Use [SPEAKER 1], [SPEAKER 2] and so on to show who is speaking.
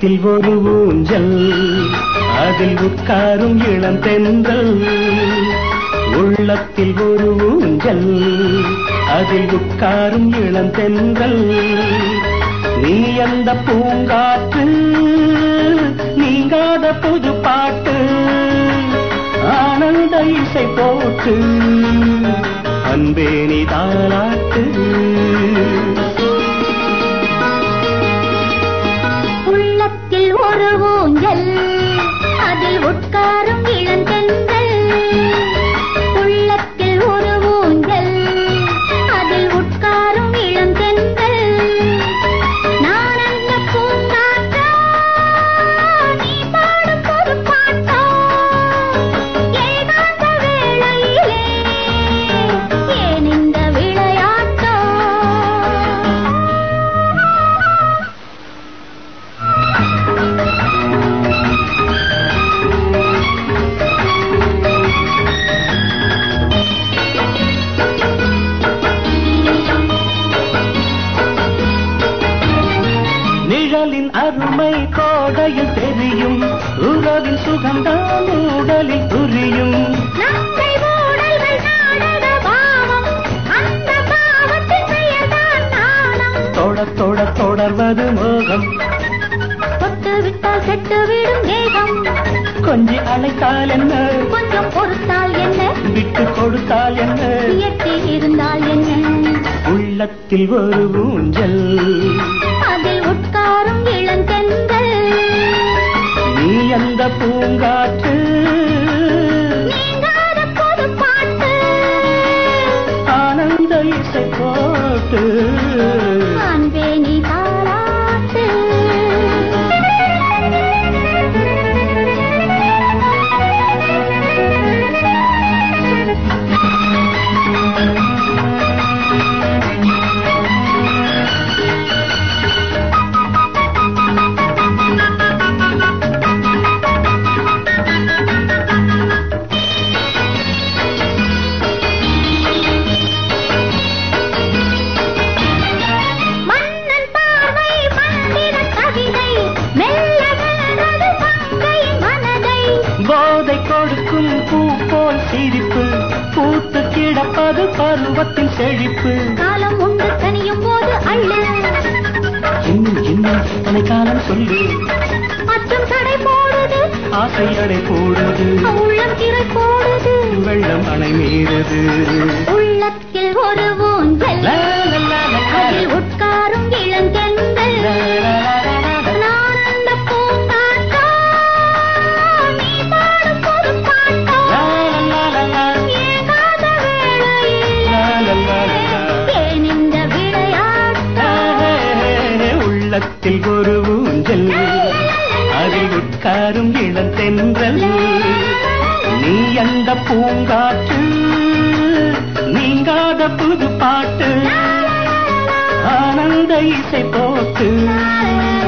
[SPEAKER 1] உள்ளத்தில் ஒரு ஊஞ்சல் அதில் உட்காரும் இளம் தென்றல் உள்ளத்தில் ஒரு ஊஞ்சல் அதில் உட்காரும் இளம் தென்றல் நீ அந்த பூங்காற்று நீங்காத புது பாட்டு ஆனந்த இசை போட்டு அன்பே நீ தாளாட்டு
[SPEAKER 2] உள்ளத்தில் ஒரு ஊஞ்சல் அதில் உட்காரும் இளந்தென்றல் உள்ளத்தில் ஒரு ஊஞ்சல் அதில் உட்காரும் இளந்தென்றல் நான் அந்த பூங்காற்றா நீ பாடும் புது பாட்டா ஏகாந்த வேளையிலே ஏன் இந்த விளையாட்டோ
[SPEAKER 1] நிழலின் அருமை கோடையில் தெரியும் உறவின் சுகம்தான் உடலில் புரியும்
[SPEAKER 2] நங்கை ஊடல்கள் நாடக பாவம் அந்த பாவத்தின் பெயர்தான் நாணம்
[SPEAKER 1] தொட தொட தொடர்வது மோகம்
[SPEAKER 2] தொட்டு விட்டால் கெட்டுவிடும் தேகம்
[SPEAKER 1] கொஞ்சி அழைத்தால் என்ன
[SPEAKER 2] கொஞ்சம் பொறுத்தால் என்ன
[SPEAKER 1] விட்டு கொடுத்தால் என்ன
[SPEAKER 2] எட்டி இருந்தால் என்ன
[SPEAKER 1] உள்ளத்தில் ஒரு ஊஞ்சல்
[SPEAKER 2] அதில் உட்காரும் இளந்தென்றல்
[SPEAKER 1] நீ அந்த பூங்காற்று
[SPEAKER 2] நீங்காத புது பாட்டு
[SPEAKER 1] ஆனந்த இசை போட்டு
[SPEAKER 2] அன்பே நீ தாளாட்டு மன்னன் பார்வை மந்திர கவிதை மெல்ல வெல்வது மங்கையின் மனதை
[SPEAKER 1] போதை கொடுக்கும் பூ போல் சிரிப்பு பூத்து கிடப்பது பருவத்தின் செழிப்பு
[SPEAKER 2] காலம் உண்டு தனியும் போது அள்ளு
[SPEAKER 1] இன்னும் இன்னும் தனை காலம் சொல்லு
[SPEAKER 2] அச்சம் தடை போடுது
[SPEAKER 1] ஆசை அடை போடுது
[SPEAKER 2] உள்ளம் திரை போடுது
[SPEAKER 1] வெள்ளம் அணை மீறுது
[SPEAKER 2] உள்ளத்தில் ஒரு ஊஞ்சல்
[SPEAKER 1] லா, லா, லா, லா, லா.
[SPEAKER 2] அதில் உட்காரும் இளங்கெண்கள்
[SPEAKER 1] லா, லா, லா, லா, லா, லா.
[SPEAKER 2] நான் அந்த பூங்காற்றா நீ பாடும் புது பாட்டா
[SPEAKER 1] லா, லா, லா, லா, லா.
[SPEAKER 2] ஏகாத வேளையில்
[SPEAKER 1] லா, லா, லா, லா, லா.
[SPEAKER 2] ஏன் இந்த விளையாட்டா
[SPEAKER 1] உள்ளத்தில் ஒரு ஊஞ்சல் அதில் உட்காரும் இளம் தென்றல் நீ அந்த பூங்காற்று நீங்காத புது பாட்டு ஆனந்த இசை போட்டு